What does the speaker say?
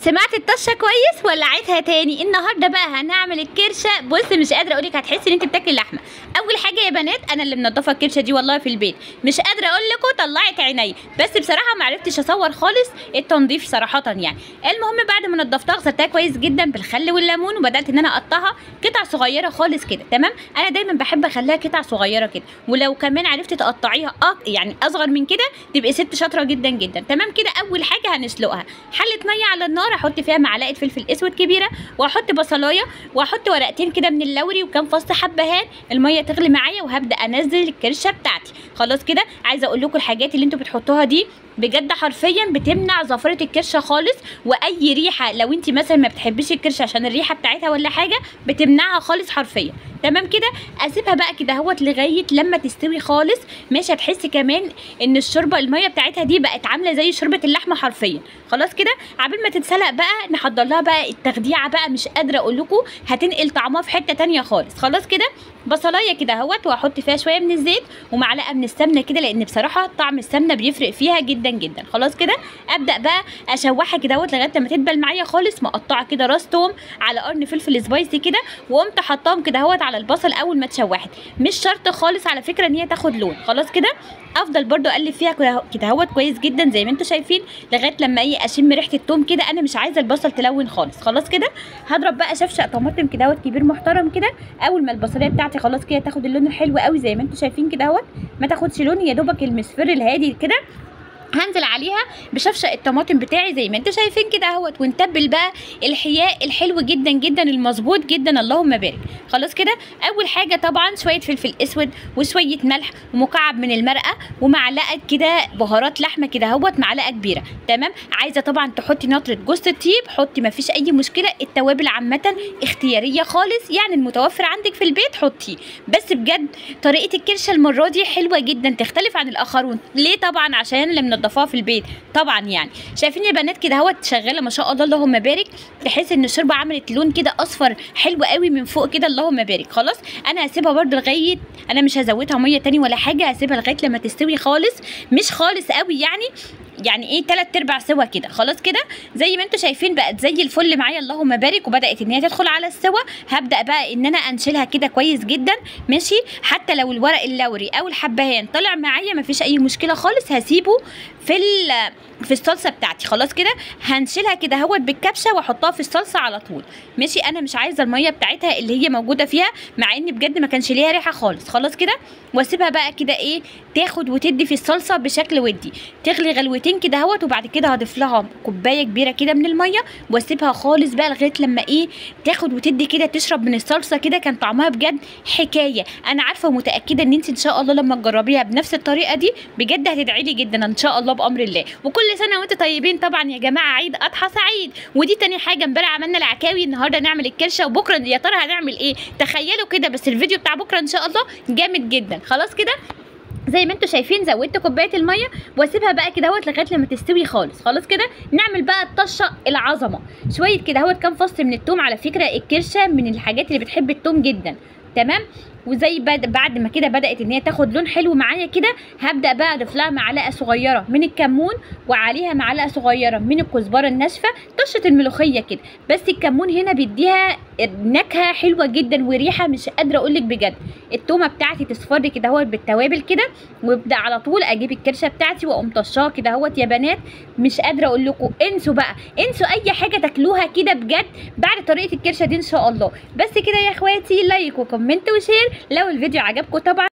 سمعت الطشه كويس ولا عيدها تاني النهارده بقى هنعمل الكرشه بص مش قادره اقولك هتحسي ان انت بتاكلي لحمه اول حاجه يا بنات انا اللي منضفه الكرشه دي والله في البيت مش قادره اقول لكم طلعت عيني بس بصراحه ما عرفتش اصور خالص التنظيف صراحه يعني المهم بعد ما نضفتها غسلتها كويس جدا بالخل والليمون وبدات ان انا اقطعها قطع صغيره خالص كده تمام انا دايما بحب اخليها قطع صغيره كده ولو كمان عرفتي تقطعيها أق... يعني اصغر من كده تبقي ست شاطره جدا جدا تمام كده اول حاجه هنسلقها حله ميه على النار احط فيها معلقه فلفل اسود كبيره واحط بصلايه واحط ورقتين كده من اللوري وكام فص حبهان الميه تغلي معايا وهبدا انزل الكرشه بتاعتي خلاص كده عايزه اقول لكم الحاجات اللي انتوا بتحطوها دي بجد حرفيا بتمنع زفره الكرشه خالص واي ريحه لو انت مثلا ما بتحبيش الكرشه عشان الريحه بتاعتها ولا حاجه بتمنعها خالص حرفيا تمام كده اسيبها بقى كده اهوت لغايه لما تستوي خالص ماشي هتحسي كمان ان الشوربه الميه بتاعتها دي بقت عامله زي شوربه اللحمه حرفيا خلاص كده عبال ما تتسلق بقى نحضر لها بقى التخديعه بقى مش قادره اقول لكم هتنقل طعمها في حته تانية خالص خلاص كده بصلايه كده اهوت واحط فيها شويه من الزيت ومعلقه من السمنه كده لان بصراحه طعم السمنه بيفرق فيها جدا جدا خلاص كده ابدا بقى اشوحها كده اهوت لغايه لما تدبل معايا خالص مقطعه كده راس توم على قرن فلفل سبايسي كده وقمت حطاهم كده اهوت على البصل اول ما اتشوحت مش شرط خالص على فكره ان هي تاخد لون خلاص كده افضل برده اقلب فيها كده اهوت كويس جدا زي ما انتم شايفين لغايه لما ايه اشم ريحه التوم كده انا مش عايزه البصل تلون خالص خلاص كده هضرب بقى شفشق طماطم كده اهوت كبير محترم كده اول ما البصليه بتاعتي خلاص كده تاخد اللون الحلو قوي زي ما انتم شايفين كده اهوت ما تاخدش لون يا دوبك المصفر الهادي كده هنزل عليها بشفشق الطماطم بتاعي زي ما انتم شايفين كده اهوت ونتبل بقى الحياء الحلو جدا جدا المظبوط جدا اللهم بارك خلاص كده اول حاجه طبعا شويه فلفل اسود وشويه ملح ومكعب من المرقه ومعلقه كده بهارات لحمه كده اهوت معلقه كبيره تمام عايزه طبعا تحطي نطره جوز الطيب حطي ما فيش اي مشكله التوابل عامه اختياريه خالص يعني المتوفر عندك في البيت حطيه بس بجد طريقه الكرشه المره دي حلوه جدا تختلف عن الاخرون ليه طبعا عشان اللي منضفاها في البيت طبعا يعني شايفين يا بنات كده اهوت شغاله ما شاء الله اللهم بارك تحس ان الشوربه عملت لون كده اصفر حلو قوي من فوق كده اللهم بارك خلاص انا هسيبها برده لغايه انا مش هزودها ميه تاني ولا حاجه هسيبها لغايه لما تستوي خالص مش خالص قوي يعني يعني ايه تلات ارباع سوا كده خلاص كده زي ما انتم شايفين بقت زي الفل معايا اللهم بارك وبدات ان هي تدخل على السوا هبدا بقى ان انا انشلها كده كويس جدا ماشي حتى لو الورق اللوري او الحبهان طلع معايا مفيش اي مشكله خالص هسيبه في في الصلصه بتاعتي خلاص كده هنشيلها كده اهوت بالكبشه واحطها في الصلصه على طول ماشي انا مش عايزه الميه بتاعتها اللي هي موجوده فيها مع ان بجد ما كانش ليها ريحه خالص خلاص كده واسيبها بقى كده ايه تاخد وتدي في الصلصه بشكل ودي تغلي غلوتين كده اهوت وبعد كده هضيف لها كوبايه كبيره كده من الميه واسيبها خالص بقى لغايه لما ايه تاخد وتدي كده تشرب من الصلصه كده كان طعمها بجد حكايه انا عارفه ومتاكده ان انت ان شاء الله لما تجربيها بنفس الطريقه دي بجد هتدعي لي جدا ان شاء الله بامر الله وكل سنه وانتم طيبين طبعا يا جماعه عيد اضحى سعيد ودي تاني حاجه امبارح عملنا العكاوي النهارده نعمل الكرشه وبكره يا ترى هنعمل ايه تخيلوا كده بس الفيديو بتاع بكره ان شاء الله جامد جدا خلاص كده زي ما انتم شايفين زودت كوبايه الميه واسيبها بقى كده اهوت لغايه لما تستوي خالص خلاص كده نعمل بقى الطشه العظمه شويه كده اهوت كام فص من التوم على فكره الكرشه من الحاجات اللي بتحب التوم جدا تمام وزي بعد ما كده بدات ان هي تاخد لون حلو معايا كده هبدا بقى اضيف لها معلقه صغيره من الكمون وعليها معلقه صغيره من الكزبره الناشفه طشه الملوخيه كده بس الكمون هنا بيديها نكهه حلوه جدا وريحه مش قادره اقول لك بجد التومه بتاعتي تصفر كده اهوت بالتوابل كده وابدا على طول اجيب الكرشه بتاعتي واقوم طشاها كده اهوت يا بنات مش قادره اقول لكم انسوا بقى انسوا اي حاجه تاكلوها كده بجد بعد طريقه الكرشه دي ان شاء الله بس كده يا اخواتي لايك وكومنت وشير لو الفيديو عجبكم طبعا